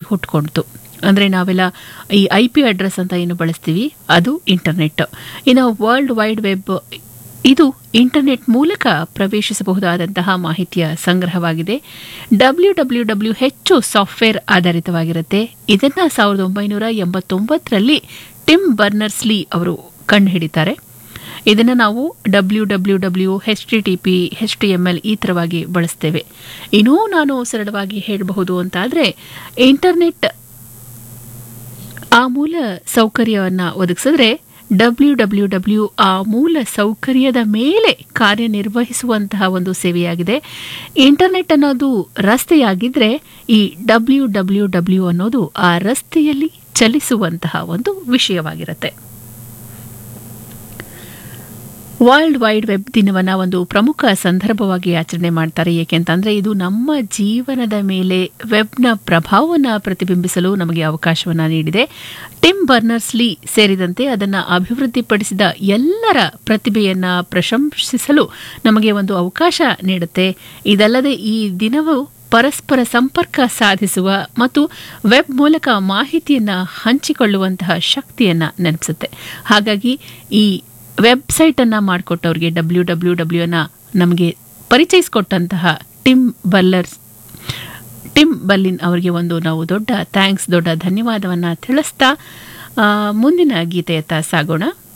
ಹುಟ್ಕೊಳ್ತು ಅಂದರೆ ನಾವೆಲ್ಲ ಈ ಐ ಪಿ ಅಡ್ರೆಸ್ ಅಂತ ಏನು ಬಳಸ್ತೀವಿ ಅದು ಇಂಟರ್ನೆಟ್ ಇನ್ನು ವರ್ಲ್ಡ್ ವೈಡ್ ವೆಬ್ ಇದು ಇಂಟರ್ನೆಟ್ ಮೂಲಕ ಪ್ರವೇಶಿಸಬಹುದಾದಂತಹ ಮಾಹಿತಿಯ ಸಂಗ್ರಹವಾಗಿದೆ ಡಬ್ಲ್ಯೂ ಡಬ್ಲ್ಯೂ ಡಬ್ಲ್ಯೂ ಹೆಚ್ಚು ಸಾಫ್ಟ್ವೇರ್ ಆಧಾರಿತವಾಗಿರುತ್ತೆ ಇದನ್ನು ಸಾವಿರದ ಒಂಬೈನೂರ ಎಂಬತ್ತೊಂಬತ್ತರಲ್ಲಿ ಟಿಮ್ ಬರ್ನರ್ಸ್ಲಿ ಅವರು ಕಂಡುಹಿಡಿತಾರೆ ಇದನ್ನು ನಾವು W W W H T T P H T M L ಈ ಥರವಾಗಿ ಬಳಸ್ತೇವೆ ಇನ್ನೂ ನಾನು ಸರಳವಾಗಿ ಹೇಳಬಹುದು ಅಂತಾದರೆ ಇಂಟರ್ನೆಟ್ ಆ ಮೂಲ ಸೌಕರ್ಯವನ್ನು ಒದಗಿಸಿದ್ರೆ ಡಬ್ಲ್ಯೂ ಡಬ್ಲ್ಯೂ ಡಬ್ಲ್ಯೂ ಆ ಮೂಲ ಸೌಕರ್ಯದ ಮೇಲೆ ಕಾರ್ಯನಿರ್ವಹಿಸುವಂತಹ ಒಂದು ಸೇವೆಯಾಗಿದೆ ಇಂಟರ್ನೆಟ್ ಅನ್ನೋದು ರಸ್ತೆಯಾಗಿದ್ದರೆ ಈ ಡಬ್ಲ್ಯೂ ಡಬ್ಲ್ಯೂ ಡಬ್ಲ್ಯೂ ಅನ್ನೋದು ಆ ರಸ್ತೆಯಲ್ಲಿ ಚಲಿಸುವಂತಹ ಒಂದು ವಿಷಯವಾಗಿರುತ್ತೆ ವರ್ಲ್ಡ್ ವೈಡ್ ವೆಬ್ ದಿನವನ್ನು ಒಂದು ಪ್ರಮುಖ ಸಂದರ್ಭವಾಗಿ ಆಚರಣೆ ಮಾಡ್ತಾರೆ ಏಕೆಂತಂದರೆ ಇದು ನಮ್ಮ ಜೀವನದ ಮೇಲೆ ವೆಬ್ನ ಪ್ರಭಾವವನ್ನು ಪ್ರತಿಬಿಂಬಿಸಲು ನಮಗೆ ಅವಕಾಶವನ್ನು ನೀಡಿದೆ ಟಿಮ್ ಬರ್ನರ್ಸ್ಲಿ ಸೇರಿದಂತೆ ಅದನ್ನು ಅಭಿವೃದ್ಧಿಪಡಿಸಿದ ಎಲ್ಲರ ಪ್ರತಿಭೆಯನ್ನು ಪ್ರಶಂಸಿಸಲು ನಮಗೆ ಒಂದು ಅವಕಾಶ ನೀಡುತ್ತೆ ಇದಲ್ಲದೆ ಈ ದಿನವು ಪರಸ್ಪರ ಸಂಪರ್ಕ ಸಾಧಿಸುವ ಮತ್ತು ವೆಬ್ ಮೂಲಕ ಮಾಹಿತಿಯನ್ನು ಹಂಚಿಕೊಳ್ಳುವಂತಹ ಶಕ್ತಿಯನ್ನು ನೆನಪಿಸುತ್ತೆ ಹಾಗಾಗಿ ಈ ವೆಬ್ಸೈಟನ್ನು ಮಾಡಿಕೊಟ್ಟವ್ರಿಗೆ ಡಬ್ಲ್ಯೂ ಡಬ್ಲ್ಯೂ ಡಬ್ಲ್ಯೂ ಅನ್ನ ನಮಗೆ ಪರಿಚಯಿಸಿಕೊಟ್ಟಂತಹ ಟಿಮ್ ಬಲ್ಲರ್ಸ್ ಟಿಮ್ ಬಲ್ಲಿನ್ ಅವರಿಗೆ ಒಂದು ನಾವು ದೊಡ್ಡ ಥ್ಯಾಂಕ್ಸ್ ದೊಡ್ಡ ಧನ್ಯವಾದವನ್ನು ತಿಳಿಸ್ತಾ ಆ, ಮುಂದಿನ ಗೀತೆಯತ್ತ ಸಾಗೋಣ